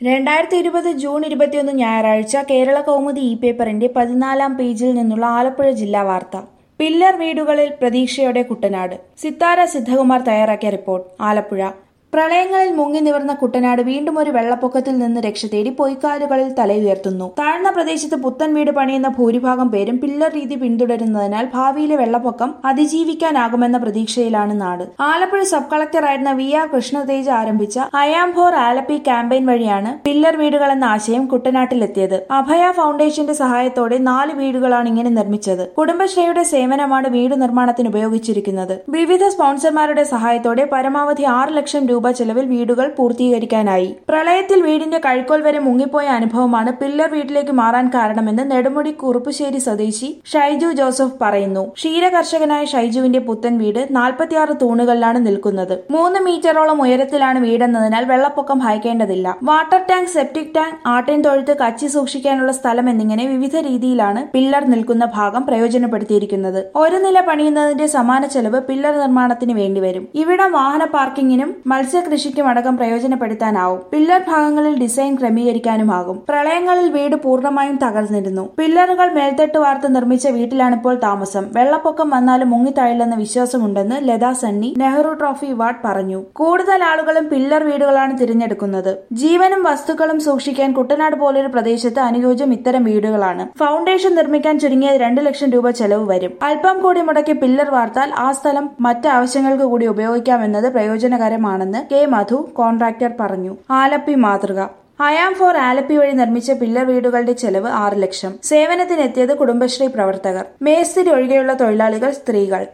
രണ്ടായിരത്തി ഇരുപത് ജൂൺ ഇരുപത്തിയൊന്ന് ഞായറാഴ്ച കേരള കൗമുദി ഇ പേപ്പറിന്റെ പതിനാലാം പേജിൽ നിന്നുള്ള ആലപ്പുഴ ജില്ലാ വാർത്ത പില്ലർ വീടുകളിൽ പ്രതീക്ഷയോടെ കുട്ടനാട് സിത്താര സിദ്ധകുമാർ തയ്യാറാക്കിയ റിപ്പോർട്ട് ആലപ്പുഴ പ്രളയങ്ങളിൽ മുങ്ങി നിവർന്ന കുട്ടനാട് വീണ്ടും ഒരു വെള്ളപ്പൊക്കത്തിൽ നിന്ന് രക്ഷ തേടി പൊയ്ക്കാലുകളിൽ തലയുയർത്തുന്നു താഴ്ന്ന പ്രദേശത്ത് പുത്തൻ വീട് പണിയുന്ന ഭൂരിഭാഗം പേരും പില്ലർ രീതി പിന്തുടരുന്നതിനാൽ ഭാവിയിലെ വെള്ളപ്പൊക്കം അതിജീവിക്കാനാകുമെന്ന പ്രതീക്ഷയിലാണ് നാട് ആലപ്പുഴ സബ് കളക്ടറായിരുന്ന വി ആർ കൃഷ്ണതേജ് ആരംഭിച്ച അയാം ഫോർ ആലപ്പി ക്യാമ്പയിൻ വഴിയാണ് പില്ലർ വീടുകൾ എന്ന ആശയം കുട്ടനാട്ടിലെത്തിയത് അഭയ ഫൗണ്ടേഷന്റെ സഹായത്തോടെ നാല് വീടുകളാണ് ഇങ്ങനെ നിർമ്മിച്ചത് കുടുംബശ്രീയുടെ സേവനമാണ് വീട് നിർമ്മാണത്തിന് ഉപയോഗിച്ചിരിക്കുന്നത് വിവിധ സ്പോൺസർമാരുടെ സഹായത്തോടെ പരമാവധി ആറ് ലക്ഷം രൂപ ചെലവിൽ വീടുകൾ പൂർത്തീകരിക്കാനായി പ്രളയത്തിൽ വീടിന്റെ കഴുക്കോൽ വരെ മുങ്ങിപ്പോയ അനുഭവമാണ് പില്ലർ വീട്ടിലേക്ക് മാറാൻ കാരണമെന്ന് നെടുമുടി കുറുപ്പശ്ശേരി സ്വദേശി ഷൈജു ജോസഫ് പറയുന്നു ക്ഷീരകർഷകനായ ഷൈജുവിന്റെ പുത്തൻ വീട് നാൽപ്പത്തിയാറ് തൂണുകളിലാണ് നിൽക്കുന്നത് മൂന്ന് മീറ്ററോളം ഉയരത്തിലാണ് വീടെന്നതിനാൽ വെള്ളപ്പൊക്കം ഭയക്കേണ്ടതില്ല വാട്ടർ ടാങ്ക് സെപ്റ്റിക് ടാങ്ക് ആട്ടിൻ തൊഴുത്ത് കച്ചി സൂക്ഷിക്കാനുള്ള സ്ഥലം എന്നിങ്ങനെ വിവിധ രീതിയിലാണ് പില്ലർ നിൽക്കുന്ന ഭാഗം പ്രയോജനപ്പെടുത്തിയിരിക്കുന്നത് ഒരു നില പണിയുന്നതിന്റെ സമാന ചെലവ് പില്ലർ നിർമ്മാണത്തിന് വേണ്ടിവരും ഇവിടം വാഹന പാർക്കിങ്ങിനും മത്സ്യകൃഷിക്കും അടക്കം പ്രയോജനപ്പെടുത്താനാവും പില്ലർ ഭാഗങ്ങളിൽ ഡിസൈൻ ക്രമീകരിക്കാനുമാകും പ്രളയങ്ങളിൽ വീട് പൂർണ്ണമായും തകർന്നിരുന്നു പില്ലറുകൾ മേൽത്തട്ട് വാർത്ത് നിർമ്മിച്ച വീട്ടിലാണിപ്പോൾ താമസം വെള്ളപ്പൊക്കം വന്നാലും മുങ്ങിത്താഴില്ലെന്ന വിശ്വാസമുണ്ടെന്ന് Latha Sunny Nehru trophy award പറഞ്ഞു കൂടുതൽ ആളുകളും പില്ലർ വീടുകളാണ് തിരഞ്ഞെടുക്കുന്നത് ജീവനും വസ്തുക്കളും സൂക്ഷിക്കാൻ കുട്ടനാട് പോലൊരു പ്രദേശത്ത് അനുയോജ്യം ഇത്തരം വീടുകളാണ് ഫൗണ്ടേഷൻ നിർമ്മിക്കാൻ ചുരുങ്ങിയത് രണ്ട് ലക്ഷം രൂപ ചെലവ് വരും അല്പം കൂടി മുടക്കി പില്ലർ വാർത്താൽ ആ സ്ഥലം മറ്റ് ആവശ്യങ്ങൾക്ക് കൂടി ഉപയോഗിക്കാമെന്നത് പ്രയോജനകരമാണെന്ന് കെ മധു കോൺട്രാക്ടർ പറഞ്ഞു ആലപ്പി മാതൃക അയാം ഫോർ ആലപ്പി വഴി നിർമ്മിച്ച പില്ലർ വീടുകളുടെ ചെലവ് ആറ് ലക്ഷം സേവനത്തിനെത്തിയത് കുടുംബശ്രീ പ്രവർത്തകർ മേസ്തിരി ഒഴികെയുള്ള തൊഴിലാളികൾ സ്ത്രീകൾ